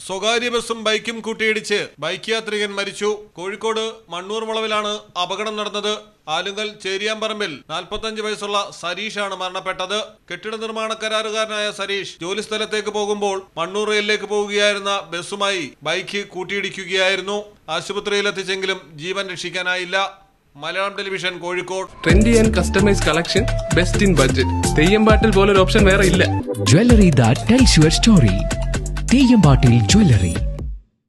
സ്വകാര്യ ബസും ബൈക്കും കൂട്ടിയിടിച്ച് ബൈക്ക് യാത്രികൻ മരിച്ചു കോഴിക്കോട് മണ്ണൂർ വളവിലാണ് അപകടം നടന്നത് ആലുങ്കൽ ചേരിയാമ്പറമ്പിൽ നാൽപ്പത്തഞ്ച് വയസ്സുള്ള സരീഷാണ് മരണപ്പെട്ടത് കെട്ടിട നിർമ്മാണ കരാറുകാരനായ സരീഷ് ജോലിസ്ഥലത്തേക്ക് പോകുമ്പോൾ മണ്ണൂർ റെയിലിലേക്ക് പോവുകയായിരുന്ന ബസ്സുമായി ബൈക്ക് കൂട്ടിയിടിക്കുകയായിരുന്നു ആശുപത്രിയിലെത്തിച്ചെങ്കിലും ജീവൻ രക്ഷിക്കാനായില്ല Malayalam television Kozhikode trendy and customise collection best in budget Theyyampattil പോലൊരു ഓപ്ഷൻ വേറെ ഇല്ല Jewelry that tells your story. Theyyampattil jewellery